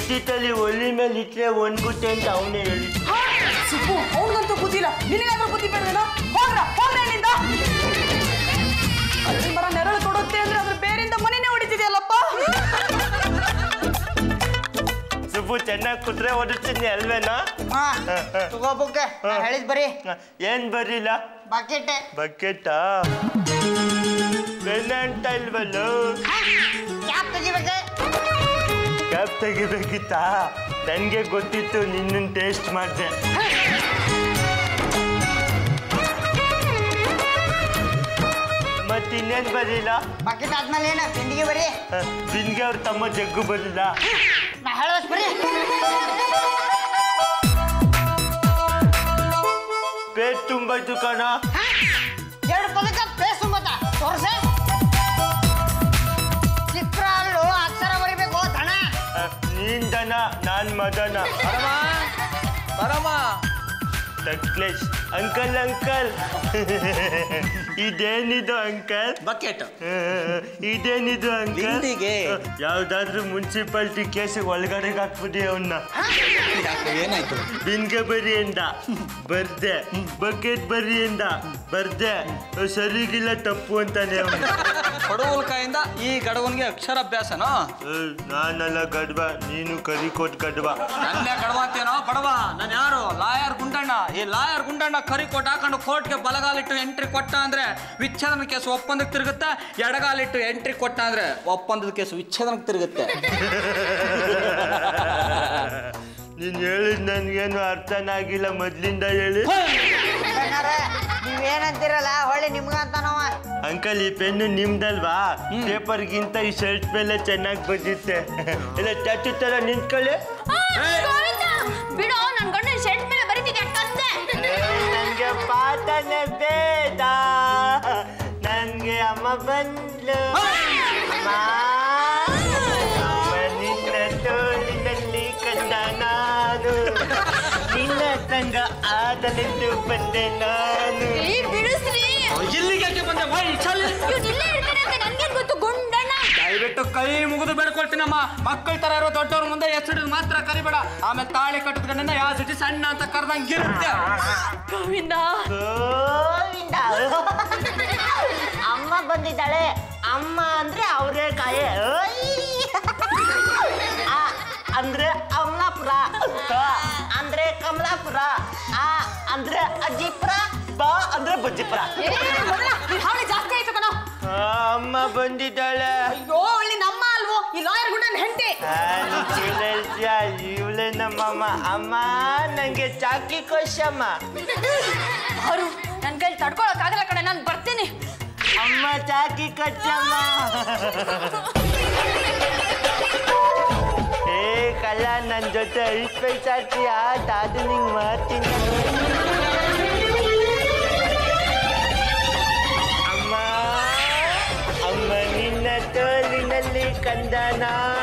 ಗೊತ್ತಿತ್ತಲ್ಲಿ ಒಲಿ ಮೇಲೆ ಇಟ್ರೆ ಒಣ್ಗುತ್ತೆ ಅಂತ ಅವನೇ ಹೇಳಿ ಸುಬ್ಬು ಅವನಿಗಂತೂ ಗೊತ್ತಿಲ್ಲ ನಿನಗಾದ್ರೂ ಬುದ್ಧಿ ಬೇಡವೇನೋ ಹೋಗ್ರ ಹೋಗ್ರ ಇಲ್ಲಿಂದ ಅಲ್ಲಿ ಮರ ನೆರಳು ಕೊಡುತ್ತೆ ಅಂದ್ರೆ ಅದ್ರ ಬೇರಿಂದ ಮನೆನೇ ಹೊಡಿತಿದೆಯಲ್ಲಪ್ಪ ಸುಬ್ಬು ಚೆನ್ನಾಗಿ ಕುತ್ರೆ ಹೊಡಿತೀನಿ ಅಲ್ವೇನಾ ಹಾ ತಗೋ ಬುಕ್ಕೆ ಹೇಳಿದ್ ಬರೀ ಏನ್ ಬರಿಲ್ಲ ಬಕೆಟ್ ಬಕೆಟಾ ಬೆನ್ನ ಅಂತ ಇಲ್ವಲ್ಲೋ ಕ್ಯಾಪ್ ತೆಗಿಬೇಕು ಕ್ಯಾಪ್ ತೆಗಿಬೇಕಿತ್ತಾ ನನಗೆ ಗೊತ್ತಿತ್ತು ನಿನ್ನನ್ನು ಟೇಸ್ಟ್ ಮಾಡಿದೆ ಮತ್ತಿನ್ನೇನು ಬರಿಲ್ಲ ಬಕೆಟ್ ಆದ್ಮೇಲೆ ಏನ ತಿಂಡಿಗೆ ಬರೀ ಬಿನ್ಗೆ ಅವ್ರ ತಮ್ಮ ಜಗ್ಗು ಬರಲಿಲ್ಲ ನಾ ಹೇಳೋಸ್ ಬರೀ ಪೇಟ್ ತುಂಬಾಯ್ತು ಕಣ ಎರಡು ಪದಕ ಪ್ಲೇಸ್ ತುಂಬತ್ತ ತೋರ್ಸೆ ಚಿತ್ರ ಅಲ್ಲೂ ಅಕ್ಷರ ಬರಿಬೇಕು ದಣ ನೀನ್ ದನ ನಾನ್ ಮದನ ಬರಮ್ಮ ಬರಮ್ಮ ತಕ್ಲೇಶ್ ಅಂಕಲ್ ಅಂಕಲ್ ಇದೇನಿದು ಅಂಕಲ್ ಬಕೆಟ್ ಇದೇನಿದು ಅಂಕಲ್ ತಿಂಡಿಗೆ. ಯಾವ್ದಾದ್ರು ಮುನ್ಸಿಪಾಲ್ಟಿ ಕೇಸ್ ಒಳಗಡೆಗೆ ಹಾಕ್ಬಿಡಿ ಅವನ್ನ ಯಾಕೆ ಏನಾಯ್ತು ಬಿನ್ಗೆ ಬರಿ ಎಂದ ಬರ್ದೆ ಬಕೆಟ್ ಬರಿ ಎಂದ ಬರ್ದೆ ಸರಿಗಿಲ್ಲ ತಪ್ಪು ಅಂತಾನೆ ಅವನು ಪಡವಲ್ಕಾಯಿಂದ ಈ ಗಡವನ್ಗೆ ಅಕ್ಷರಾಭ್ಯಾಸನೋ ನಾನಲ್ಲ ಗಡ್ಬ ನೀನು ಕರಿಕೋಟ್ ಗಡ್ಬ ನನ್ನೇ ಗಡವ ಅಂತೇನೋ ಪಡವ ನಾನು ಯಾರು ಲಾಯರ್ ಗುಂಡಣ್ಣ ಈ ಲಾಯರ್ ಗುಂಡಣ್ಣ ಕರಿ ಕೊಟ್ಟು ಹಾಕೊಂಡು ಕೋರ್ಟ್ಗೆ ಬಲಗಾಲಿಟ್ಟು ಎಂಟ್ರಿ ಕೊಟ್ಟ ಅಂದ್ರೆ ವಿಚ್ಛೇದನ ಕೇಸ್ ಒಪ್ಪಂದಕ್ಕೆ ತಿರುಗುತ್ತೆ ಎಡಗಾಲಿಟ್ಟು ಎಂಟ್ರಿ ಕೊಟ್ಟ ಅಂದ್ರೆ ಒಪ್ಪಂದದ ಕೇಸ್ ವಿಚ್ಛೇದನಕ್ಕೆ ತಿರುಗುತ್ತೆ ನೀನ್ ಹೇಳಿದ್ ನನ್ಗೇನು ಅರ್ಥನೇ ಆಗಿಲ್ಲ ಮೊದ್ಲಿಂದ ಹೇಳಿ ಅಣ್ಣಾರ ನೀವೇನಂತೀರಲ್ಲ ಹೊಳ್ಳಿ ನಿಮ್ಗಂತಾನವ ಅಂಕಲ್ ಈ ಪೆನ್ನು ನಿಮ್ದಲ್ವಾ ಪೇಪರ್ಗಿಂತ ಈ ಶರ್ಟ್ ಮೇಲೆ ಚೆನ್ನಾಗಿ ಬಂದಿತ್ತೆ ಇಲ್ಲ ಟ್ಯಾಟು ತರ ನಿಂತ್ಕೊಳ್ಳಿ ಗೋವಿಂದ ಬಿಡು ನನ್ ಗಂಡ ಶರ್ಟ್ ಮೇಲೆ ಬರೀತಿದ್ದೆ ಕಂದೆ ನನ್ಗೆ ಪಾಠನೆ ಬೇಡ ನನ್ಗೆ ಅಮ್ಮ ಬಂದ್ಲು ಅಮ್ಮ, ಅಮ್ಮ ನಿನ್ನ ತೋಳಿನಲ್ಲಿ ಕಂಡ ನಾನು ನಿನ್ನ ಸಂಗ ಆದಲೆಂದು ಬಂದೆ ನಾನು ಏ ಬಿಡಿಸ್ರಿ ಇಲ್ಲಿಗೆ ಯಾಕೆ ಬಂದೆ ಮೈ ಚಲ್ ಇವ್ನು ಇಲ್ಲೇ ಇರ್ತಾನೆ ಅಂತ ನನ್ಗೇನ್ ಗೊತ್ತು ಗುಂಡಣ್ಣ ದಯವಿಟ್ಟು ಕೈ ಮುಗಿದು ಬೇಡ್ಕೊಳ್ತೀನಮ್ಮ ಮಕ್ಕಳ ತರ ಇರೋ ದೊಡ್ಡವ್ರ ಮುಂದೆ ಹೆಸರು ಮಾತ್ರ ಕರಿಬೇಡ ಆಮೇಲೆ ತಾಳಿ ಕಟ್ಟಿದ್ಕೊಂಡ ಯಾವ ಸಿಟಿ ಸಣ್ಣ ಅಂತ ಕರ್ದಂಗಿರುತ್ತೆ ಗೋವಿಂದ ಗೋವಿಂದ. ಅಮ್ಮ ಬಂದಿದ್ದಾಳೆ ಅಮ್ಮ ಅಂದ್ರೆ ಅವರೇ ಕಾಯಿ ಅಂದ್ರೆ ಅಮಲಾಪುರ ಕ ಅಂದ್ರೆ ಕಮಲಾಪುರ ಆ ಅಂದ್ರೆ ಅಜ್ಜಿಪುರ ಬಾ ಅಂದ್ರೆ ಬಜ್ಜಿಪುರ ಏ ಮೊದಲ ಈ ಹಾವಳಿ ಜಾಸ್ತಿ ಆಯ್ತು ಕಣೋ ಆ, ಅಮ್ಮ ಬಂದಿದ್ದಾಳೆ ಅಯ್ಯೋ ಒಳ್ಳೆ ನಮ್ಮ ಅಲ್ವೋ ಈ ಲಾಯರ್ ಗುಂಡನ್ ಹೆಂಡತಿ ಇವಳೆ ನಮ್ಮಮ್ಮ ಅಮ್ಮ ನಂಗೆ ಚಾಕಿ ಕೊಶಮ್ಮ ಅವರು ನನ್ ಕೈಲಿ ತಡ್ಕೊಳಕ್ ಆಗಲ್ಲ ಕಡೆ ನಾನು ಬರ್ತೀನಿ ಅಮ್ಮ ಚಾಕಿ ಕಚ್ಚಮ್ಮ ಏ ಕಳ್ಳ ನನ್ನ ಜೊತೆ ಐದು ಪೈಸಾ ಆಟ ಅದು ನಿಂಗೆ ಮಾಡ್ತೀನಿ ಅಮ್ಮ ಅಮ್ಮ ನಿನ್ನ ತೋಲಿನಲ್ಲಿ ಕಂದ ನಾನು